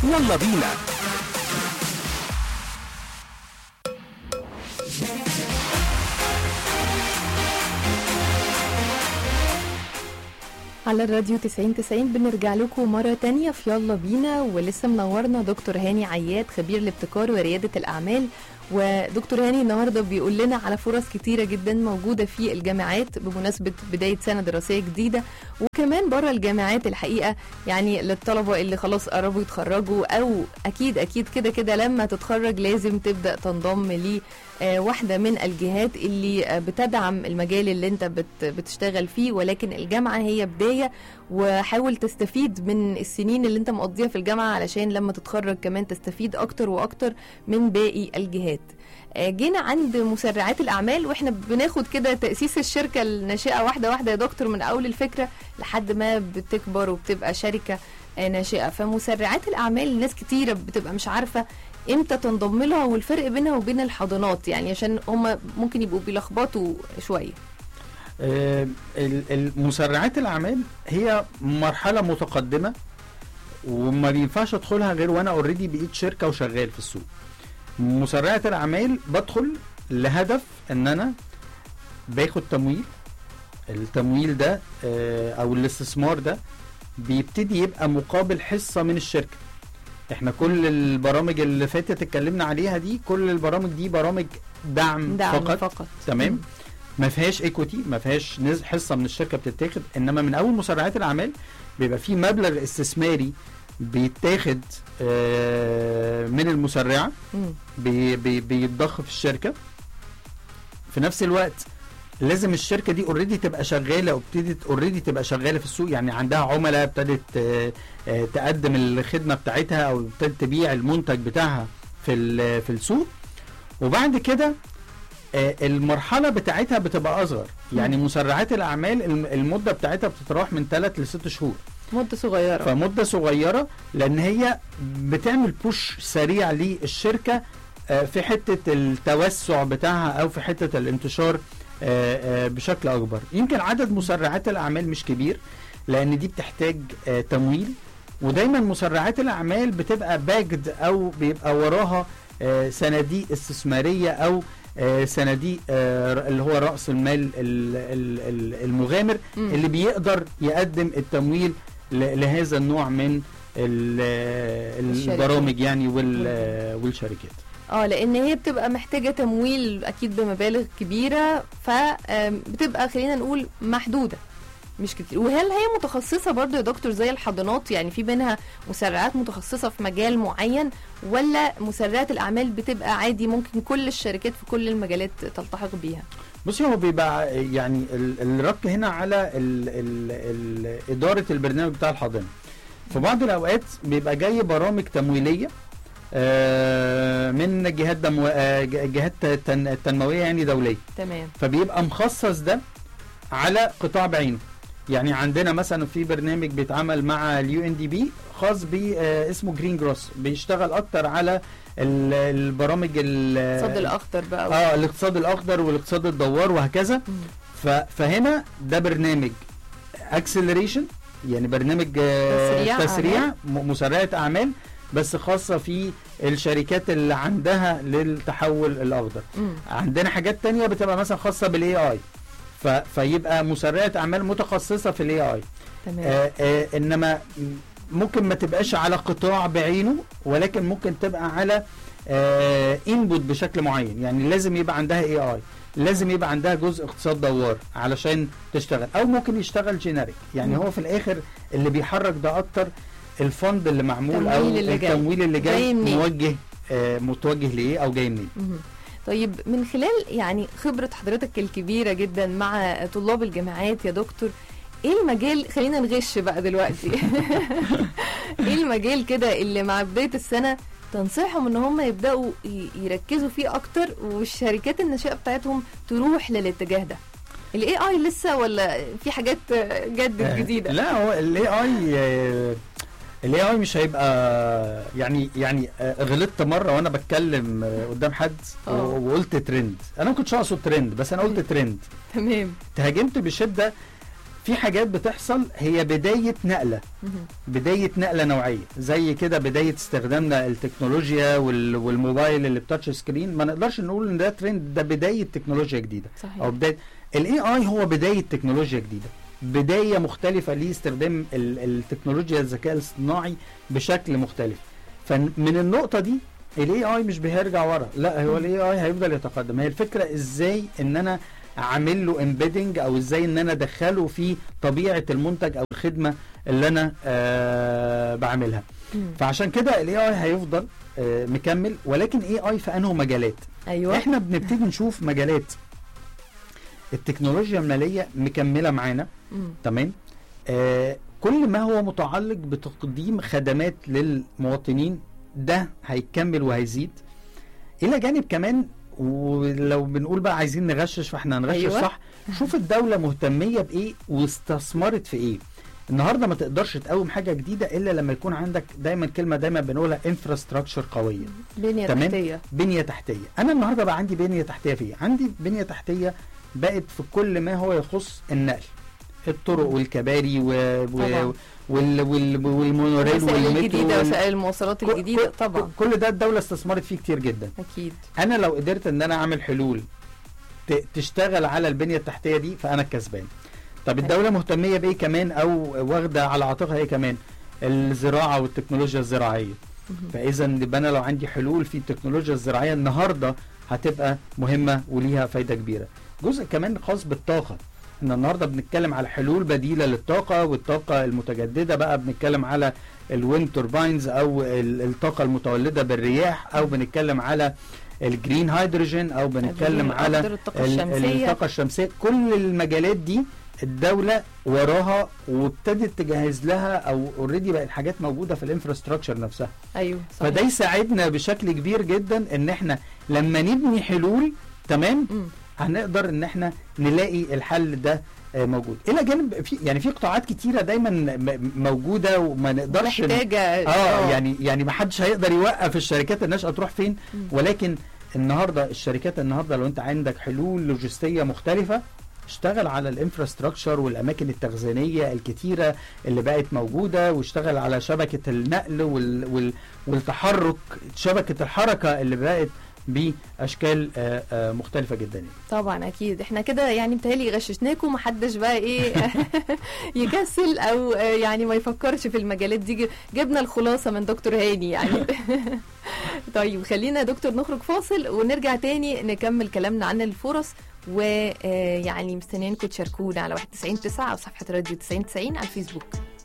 يلا بينا على الراديو 90 90 بنرجع لكم مرة تانية في يلا بينا ولسه منورنا دكتور هاني عياد خبير الابتكار وريادة الأعمال ودكتور هاني النهاردة بيقول لنا على فرص كتيرة جدا موجودة في الجامعات بمناسبة بداية سنة دراسية جديدة وكمان بره الجامعات الحقيقة يعني للطلبة اللي خلاص قربوا يتخرجوا أو أكيد أكيد كده كده لما تتخرج لازم تبدأ تنضم ليه آه، واحدة من الجهات اللي آه، بتدعم المجال اللي انت بت بتشتغل فيه ولكن الجامعة هي بداية وحاول تستفيد من السنين اللي انت مقضيها في الجامعة علشان لما تتخرج كمان تستفيد اكتر واكتر من باقي الجهات آه، جينا عند مسرعات الاعمال واحنا بناخد كده تاسيس الشركه الناشئه واحده واحده يا دكتور من اول الفكره لحد ما بتكبر وبتبقى شركه آه، ناشئه فمسرعات الاعمال ناس كتيره بتبقى مش عارفه امتى تنضم لها والفرق بينها وبين الحضانات يعني عشان هم ممكن يبقوا بيلخبطوا شويه آه، ال- ال- مسرعات الاعمال هي مرحله متقدمه وما بينفعش ادخلها غير وانا اوريدي بقيت شركه وشغال في السوق مسرعات الاعمال بدخل لهدف ان انا باخد تمويل التمويل ده آه، او الاستثمار ده بيبتدي يبقى مقابل حصه من الشركه احنا كل البرامج اللي فاتت اتكلمنا عليها دي كل البرامج دي برامج دعم, دعم فقط, فقط, فقط. تمام ما فيهاش ايكوتي ما فيهاش نز- حصه من الشركه بتتاخد انما من اول مسرعات الاعمال بيبقى في مبلغ استثماري بيتاخد آه، من المسرعه مم. بي بي بيتضخ في الشركه في نفس الوقت لازم الشركه دي اوريدي تبقى شغاله وابتدت اوريدي تبقى شغاله في السوق يعني عندها عملاء ابتدت آه، آه، تقدم الخدمه بتاعتها او ابتدت تبيع المنتج بتاعها في ال- في السوق وبعد كده آه، المرحله بتاعتها بتبقى اصغر يعني مسرعات الاعمال الم- المده بتاعتها بتتراوح من 3 ل 6 شهور مده صغيره فمده صغيره لان هي بتعمل بوش سريع للشركه آه، في حته التوسع بتاعها او في حته الانتشار آه، آه، بشكل اكبر يمكن عدد مسرعات الاعمال مش كبير لان دي بتحتاج آه، تمويل ودايما مسرعات الاعمال بتبقى باجد او بيبقى وراها آه، صناديق استثماريه او آه، صناديق آه، اللي هو راس المال ال- ال- ال- المغامر مم. اللي بيقدر يقدم التمويل ل- لهذا النوع من ال- الشركات. البرامج يعني وال- والشركات اه لان هي بتبقى محتاجه تمويل اكيد بمبالغ كبيره فبتبقى خلينا نقول محدوده مش كتير وهل هي متخصصه برضو يا دكتور زي الحضانات يعني في بينها مسرعات متخصصه في مجال معين ولا مسرعات الاعمال بتبقى عادي ممكن كل الشركات في كل المجالات تلتحق بيها بصي هو بيبقى يعني ال- الرك هنا على ال ال ال اداره البرنامج بتاع الحاضنه في بعض الاوقات بيبقى جاي برامج تمويليه آه، من جهات دمو آه، ج- جهات تن- تنمويه يعني دوليه تمام فبيبقى مخصص ده على قطاع بعينه يعني عندنا مثلا في برنامج بيتعمل مع اليو ان دي بي خاص ب آه، اسمه جرين جروس بيشتغل اكتر على ال- البرامج ال- الصد الاخضر بقى اه الاقتصاد الاخضر والاقتصاد الدوار وهكذا مم. ف- فهنا ده برنامج اكسلريشن يعني برنامج آه، تسريع تسريع أعمال. م- مسرعه اعمال بس خاصه في الشركات اللي عندها للتحول الاخضر مم. عندنا حاجات تانية بتبقى مثلا خاصه بالاي اي فيبقى مسرعه اعمال متخصصه في الاي اي تمام آه آه انما ممكن ما تبقاش على قطاع بعينه ولكن ممكن تبقى على آه انبوت بشكل معين يعني لازم يبقى عندها اي اي لازم يبقى عندها جزء اقتصاد دوار علشان تشتغل او ممكن يشتغل جينيريك يعني مم. هو في الاخر اللي بيحرك ده اكتر الفند اللي معمول او التمويل اللي جاي. التمويل اللي جاي جاي منين؟ موجه آه متوجه لايه او جاي منين مهم. طيب من خلال يعني خبرة حضرتك الكبيرة جدا مع طلاب الجامعات يا دكتور ايه المجال خلينا نغش بقى دلوقتي ايه المجال كده اللي مع بداية السنة تنصحهم ان هم يبداوا ي- يركزوا فيه اكتر والشركات الناشئه بتاعتهم تروح للاتجاه ده الاي اي لسه ولا في حاجات جدت آه، جديده لا هو الاي اي الاي اي مش هيبقى يعني يعني آه، غلطت مره وانا بتكلم آه، قدام حد و- آه. وقلت ترند انا ما كنتش اقصد ترند بس انا قلت مم. ترند تمام تهاجمت بشده في حاجات بتحصل هي بدايه نقله مهم. بدايه نقله نوعيه زي كده بدايه استخدامنا التكنولوجيا وال- والموبايل اللي بتاتش سكرين ما نقدرش نقول ان ده ترند ده بدايه تكنولوجيا جديده صحيح او بدايه الاي اي هو بدايه تكنولوجيا جديده بدايه مختلفه لاستخدام ال- التكنولوجيا الذكاء الاصطناعي بشكل مختلف فمن النقطه دي الاي اي مش بيرجع ورا لا هو الاي اي هيفضل يتقدم هي الفكره ازاي ان انا اعمل له امبيدنج او ازاي ان انا ادخله في طبيعه المنتج او الخدمه اللي انا آه بعملها مم. فعشان كده الاي اي هيفضل آه مكمل ولكن اي اي في انه مجالات ايوه احنا بنبتدي نشوف مجالات التكنولوجيا الماليه مكمله معانا مم. تمام آه كل ما هو متعلق بتقديم خدمات للمواطنين ده هيكمل وهيزيد الى جانب كمان ولو بنقول بقى عايزين نغشش فاحنا هنغشش أيوة. أيوة. صح شوف الدوله مهتميه بايه واستثمرت في ايه النهارده ما تقدرش تقوم حاجه جديده الا لما يكون عندك دايما كلمه دايما بنقولها انفراستراكشر قويه بنيه تمام. تحتيه بنيه تحتيه انا النهارده بقى عندي بنيه تحتيه في إيه؟ عندي بنيه تحتيه بقت في كل ما هو يخص النقل الطرق والكباري و... طبعا. و... وال... وال... والمونوريل الوسائل والمترو الجديده وال... وسائل المواصلات كل- الجديده كل- طبعا كل ده الدوله استثمرت فيه كتير جدا اكيد انا لو قدرت ان انا اعمل حلول ت... تشتغل على البنيه التحتيه دي فانا الكسبان طب الدوله مهتميه بايه كمان او واخده على عاتقها ايه كمان الزراعه والتكنولوجيا الزراعيه مهم. فاذا يبقى انا لو عندي حلول في التكنولوجيا الزراعيه النهارده هتبقى مهمه وليها فايده كبيره جزء كمان خاص بالطاقه احنا النهارده بنتكلم على حلول بديله للطاقه والطاقه المتجدده بقى بنتكلم على الويند تورباينز او ال- الطاقه المتولده بالرياح او بنتكلم على الجرين هيدروجين او بنتكلم على أقدر الطاقه ال- الشمسيه الطاقه الشمسيه كل المجالات دي الدوله وراها وابتدت تجهز لها او اوريدي بقت حاجات موجوده في الانفراستراكشر نفسها ايوه صحيح. فده يساعدنا بشكل كبير جدا ان احنا لما نبني حلول تمام مم. هنقدر ان احنا نلاقي الحل ده آه، موجود الى جانب في يعني في قطاعات كتيره دايما م- موجوده وما نقدرش ن- محتاجه اه يعني يعني ما حدش هيقدر يوقف الشركات الناشئه تروح فين مم. ولكن النهارده الشركات النهارده لو انت عندك حلول لوجستيه مختلفه اشتغل على الانفراستراكشر والاماكن التخزينيه الكتيره اللي بقت موجوده واشتغل على شبكه النقل وال وال والتحرك شبكه الحركه اللي بقت باشكال آه، آه، مختلفه جدا يعني. طبعا اكيد احنا كده يعني متهيألي غششناكم محدش بقى ايه يكسل او آه، يعني ما يفكرش في المجالات دي ج- جبنا الخلاصه من دكتور هاني يعني طيب خلينا يا دكتور نخرج فاصل ونرجع تاني نكمل كلامنا عن الفرص ويعني مستنيينكم تشاركونا على 91 9 او صفحه راديو 90 90 على الفيسبوك